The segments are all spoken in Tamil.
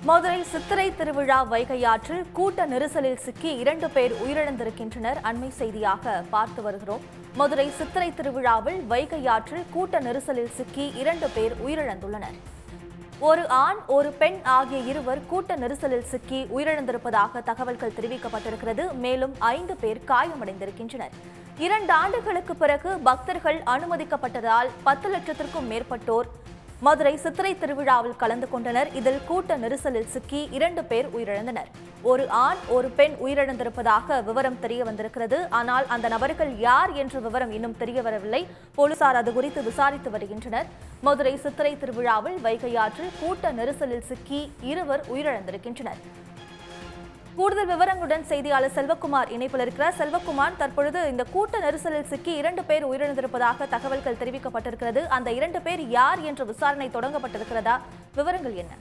மதுரை சித்திரை திருவிழா வைகையாற்றில் கூட்ட நெரிசலில் சிக்கி இரண்டு பேர் உயிரிழந்திருக்கின்றனர் அண்மை செய்தியாக பார்த்து வருகிறோம் மதுரை சித்திரை திருவிழாவில் வைகையாற்றில் கூட்ட நெரிசலில் சிக்கி இரண்டு பேர் உயிரிழந்துள்ளனர் ஒரு ஆண் ஒரு பெண் ஆகிய இருவர் கூட்ட நெரிசலில் சிக்கி உயிரிழந்திருப்பதாக தகவல்கள் தெரிவிக்கப்பட்டிருக்கிறது மேலும் ஐந்து பேர் காயமடைந்திருக்கின்றனர் இரண்டு ஆண்டுகளுக்கு பிறகு பக்தர்கள் அனுமதிக்கப்பட்டதால் பத்து லட்சத்திற்கும் மேற்பட்டோர் மதுரை சித்திரை திருவிழாவில் கலந்து கொண்டனர் இதில் கூட்ட நெரிசலில் சிக்கி இரண்டு பேர் உயிரிழந்தனர் ஒரு ஆண் ஒரு பெண் உயிரிழந்திருப்பதாக விவரம் தெரிய வந்திருக்கிறது ஆனால் அந்த நபர்கள் யார் என்ற விவரம் இன்னும் தெரிய வரவில்லை போலீசார் அது குறித்து விசாரித்து வருகின்றனர் மதுரை சித்திரை திருவிழாவில் வைகையாற்றில் கூட்ட நெரிசலில் சிக்கி இருவர் உயிரிழந்திருக்கின்றனர் கூடுதல் விவரங்களுடன் செய்தியாளர் செல்வகுமார் இணைப்பில் இருக்கிறார் செல்வகுமார் தற்பொழுது இந்த கூட்ட நெரிசலில் சிக்கி இரண்டு பேர் உயிரிழந்திருப்பதாக தகவல்கள் தெரிவிக்கப்பட்டிருக்கிறது அந்த இரண்டு பேர் யார் என்ற விசாரணை தொடங்கப்பட்டிருக்கிறதா விவரங்கள் என்ன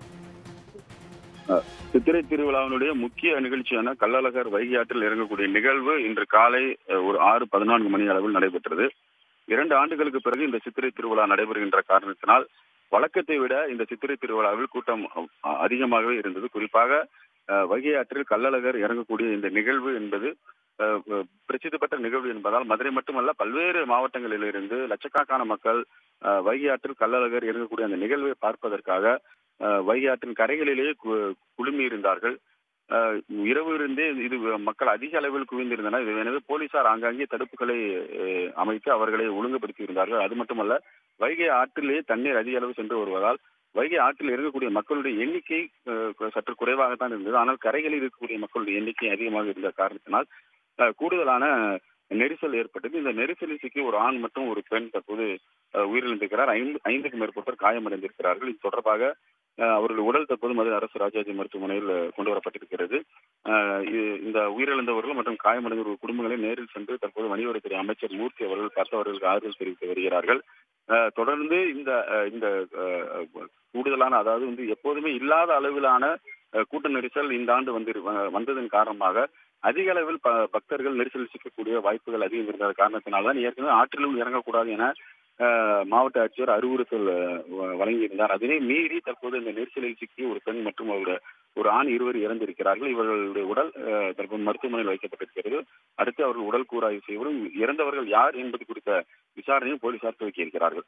அஹ், சித்திரை திருவிழாவினுடைய முக்கிய நிகழ்ச்சியான கள்ளழகர் வைகை ஆற்றில் இறங்கக்கூடிய நிகழ்வு இன்று காலை அஹ், ஒரு ஆறு பதினான்கு மணி அளவில் நடைபெற்றது இரண்டு ஆண்டுகளுக்கு பிறகு இந்த சித்திரை திருவிழா நடைபெறுகின்ற காரணத்தினால் வழக்கத்தை விட இந்த சித்திரை திருவிழாவில் கூட்டம் அஹ், அதிகமாகவே இருந்தது குறிப்பாக அஹ், வைகை ஆற்றில் கள்ளழகர் இறங்கக்கூடிய இந்த நிகழ்வு என்பது அஹ், அஹ், பிரசித்தி பெற்ற நிகழ்வு என்பதால் மதுரை மட்டுமல்ல பல்வேறு மாவட்டங்களிலிருந்து லட்சக்கணக்கான மக்கள் அஹ், வைகை ஆற்றில் கள்ளழகர் இறங்கக்கூடிய அந்த நிகழ்வை பார்ப்பதற்காக அஹ், வைகை ஆற்றின் கரைகளிலேயே கு- குழுமி இருந்தார்கள் அஹ், இரவு இருந்தே இது மக்கள் அதிக அளவில் குவிந்திருந்தனர் இது எனவே போலீசார் ஆங்காங்கே தடுப்புகளை அஹ், அமைத்து அவர்களை ஒழுங்குபடுத்தி இருந்தார்கள் அது மட்டுமல்ல வைகை ஆற்றிலேயே தண்ணீர் அதிக அளவு சென்று வருவதால் வைகை ஆற்றில் இருக்கக்கூடிய மக்களுடைய எண்ணிக்கை அஹ், சற்று குறைவாகத்தான் இருந்தது ஆனால் கரைகளில் இருக்கக்கூடிய மக்களுடைய எண்ணிக்கை அதிகமாக இருந்த காரணத்தினால் அஹ், கூடுதலான நெரிசல் ஏற்பட்டது இந்த நெரிசலில் சிக்கி ஒரு ஆண் மற்றும் ஒரு பெண் தற்போது அஹ், உயிரிழந்திருக்கிறார் ஐந்து ஐந்துக்கும் மேற்பட்டோர் காயமடைந்திருக்கிறார்கள் இது தொடர்பாக அஹ், அவர்கள் உடல் தற்போது மதுரை அரசு ராஜாஜி மருத்துவமனையில் அஹ், கொண்டு வரப்பட்டிருக்கிறது அஹ், இது- இந்த உயிரிழந்தவர்கள் மற்றும் காயமடைந்தவர்கள் குடும்பங்களை நேரில் சென்று தற்போது வணிகவரித்துறை அமைச்சர் மூர்த்தி அவர்கள் பார்த்து அவர்களுக்கு ஆறுதல் தெரிவித்து வருகிறார்கள் அஹ், தொடர்ந்து இந்த அஹ், இந்த அஹ், கூடுதலான அதாவது வந்து எப்போதுமே இல்லாத அளவிலான அஹ், கூட்ட நெரிசல் இந்த ஆண்டு வந்து வந்ததன் காரணமாக அதிக அளவில் ப- பக்தர்கள் நெரிசல் சிக்கக்கூடிய வாய்ப்புகள் அதிகம் இருந்த காரணத்தினால்தான் ஏற்கனவே ஆற்றிலும் இறங்கக்கூடாது என அஹ், மாவட்ட ஆட்சியர் அறிவுறுத்தல் அஹ், வ- வழங்கியிருந்தார் அதனை மீறி தற்போது இந்த நெரிசலில் சிக்கி ஒரு பெண் மற்றும் ஒரு ஒரு ஆண் இருவர் இறந்திருக்கிறார்கள் இவர்களுடைய உடல் அஹ், தற்போது மருத்துவமனையில் வைக்கப்பட்டிருக்கிறது அடுத்து அவர்கள் உடல் கூறாய்வு செய்வதும் இறந்தவர்கள் யார் என்பது குறித்த விசாரணையும் போலீசார் துவக்கியிருக்கிறார்கள்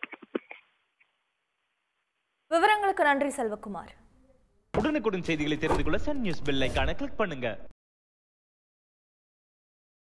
விவரங்களுக்கு நன்றி செல்வகுமார் உடனுக்குடன் செய்திகளை தெரிந்து கொள்ள சன் நியூஸ் பெல் ஐகானை கிளிக் பண்ணுங்க